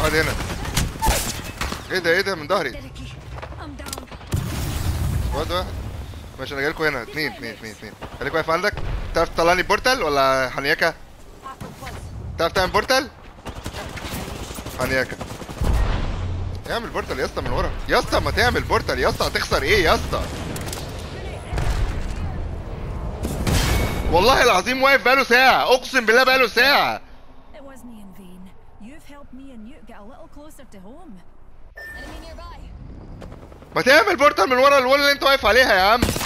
واحد هنا ايه ده ايه ده من ظهري Dedicate. I'm down. واحد واحد ماشي انا جايلكوا هنا اتنين اتنين اتنين اتنين خليك واقف عندك تعرف تطلعني بورتال ولا حنيكه تعرف تعمل بورتال حنيكه اعمل بورتال يا اسطى من ورا يا اسطى ما تعمل بورتال يا اسطى هتخسر ايه يا اسطى والله العظيم واقف بقاله ساعة اقسم بالله بقاله ساعة It wasn't in vain. You've helped me and you get a little closer to home. Enemy nearby. ما تعمل بورتال من ورا الوول اللي انت واقف عليها يا عم